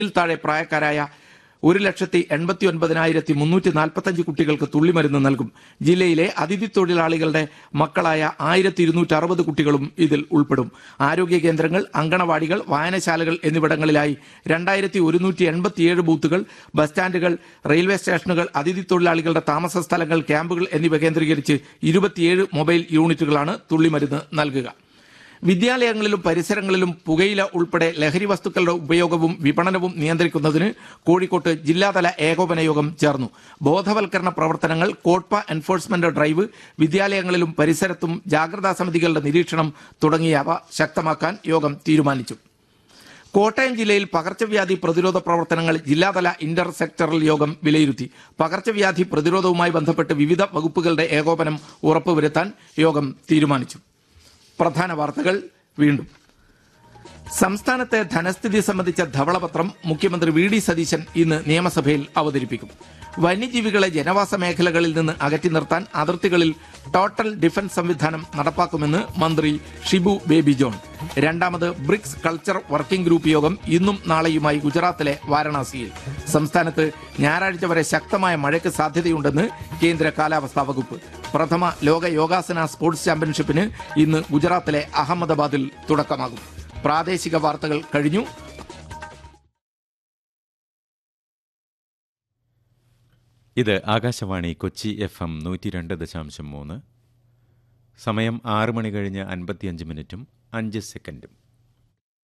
ിൽ താഴെ പ്രായക്കാരായ ഒരു ലക്ഷത്തി എൺപത്തി ഒൻപതിനായിരത്തി മുന്നൂറ്റി നാൽപ്പത്തഞ്ച് കുട്ടികൾക്ക് തുള്ളിമരുന്ന് നൽകും ജില്ലയിലെ അതിഥി തൊഴിലാളികളുടെ മക്കളായ ആയിരത്തി ഇരുന്നൂറ്റി അറുപത് കുട്ടികളും ഇതിൽ ഉൾപ്പെടും ആരോഗ്യ കേന്ദ്രങ്ങൾ അങ്കണവാടികൾ വായനശാലകൾ എന്നിവിടങ്ങളിലായി രണ്ടായിരത്തി ഒരുന്നൂറ്റി എൺപത്തിയേഴ് ബൂത്തുകൾ ബസ് സ്റ്റാൻഡുകൾ റെയിൽവേ സ്റ്റേഷനുകൾ അതിഥി തൊഴിലാളികളുടെ താമസ സ്ഥലങ്ങൾ ക്യാമ്പുകൾ എന്നിവ കേന്ദ്രീകരിച്ച് ഇരുപത്തിയേഴ് മൊബൈൽ യൂണിറ്റുകളാണ് തുള്ളിമരുന്ന് നൽകുക വിദ്യാലയങ്ങളിലും പരിസരങ്ങളിലും പുകയില ഉൾപ്പെടെ ലഹരി വസ്തുക്കളുടെ ഉപയോഗവും വിപണനവും നിയന്ത്രിക്കുന്നതിന് കോഴിക്കോട്ട് ജില്ലാതല ഏകോപന യോഗം ചേർന്നു ബോധവൽക്കരണ പ്രവർത്തനങ്ങൾ കോട്പ എൻഫോഴ്സ്മെന്റ് ഡ്രൈവ് വിദ്യാലയങ്ങളിലും പരിസരത്തും ജാഗ്രതാ സമിതികളുടെ നിരീക്ഷണം തുടങ്ങിയവ ശക്തമാക്കാൻ യോഗം തീരുമാനിച്ചു കോട്ടയം ജില്ലയിൽ പകർച്ചവ്യാധി പ്രതിരോധ പ്രവർത്തനങ്ങൾ ജില്ലാതല ഇന്റർ സെക്ടറൽ യോഗം വിലയിരുത്തി പകർച്ചവ്യാധി പ്രതിരോധവുമായി ബന്ധപ്പെട്ട് വിവിധ വകുപ്പുകളുടെ ഏകോപനം ഉറപ്പുവരുത്താൻ യോഗം തീരുമാനിച്ചു പ്രധാന വാർത്തകൾ വീണ്ടും സംസ്ഥാനത്തെ ധനസ്ഥിതി സംബന്ധിച്ച ധവളപത്രം മുഖ്യമന്ത്രി വി ഡി സതീശൻ ഇന്ന് നിയമസഭയിൽ അവതരിപ്പിക്കും വന്യജീവികളെ ജനവാസ മേഖലകളിൽ നിന്ന് അകറ്റി നിർത്താൻ അതിർത്തികളിൽ ടോട്ടൽ ഡിഫൻസ് സംവിധാനം നടപ്പാക്കുമെന്ന് മന്ത്രി ഷിബു ബേബി ജോൺ രണ്ടാമത് ബ്രിക്സ് കൾച്ചർ വർക്കിംഗ് ഗ്രൂപ്പ് യോഗം ഇന്നും നാളെയുമായി ഗുജറാത്തിലെ വാരണാസിയിൽ സംസ്ഥാനത്ത് ഞായറാഴ്ച വരെ ശക്തമായ മഴയ്ക്ക് സാധ്യതയുണ്ടെന്ന് കേന്ദ്ര കാലാവസ്ഥാ വകുപ്പ് പ്രഥമ ലോക യോഗാസന സ്പോർട്സ് ചാമ്പ്യൻഷിപ്പിന് ഇന്ന് ഗുജറാത്തിലെ അഹമ്മദാബാദിൽ തുടക്കമാകും പ്രാദേശിക വാർത്തകൾ കഴിഞ്ഞു ഇത് ആകാശവാണി കൊച്ചി എഫ് എം നൂറ്റി രണ്ട് ദശാംശം മൂന്ന് സമയം ആറ് മണി കഴിഞ്ഞ് അൻപത്തിയഞ്ച് മിനിറ്റും അഞ്ച് സെക്കൻഡും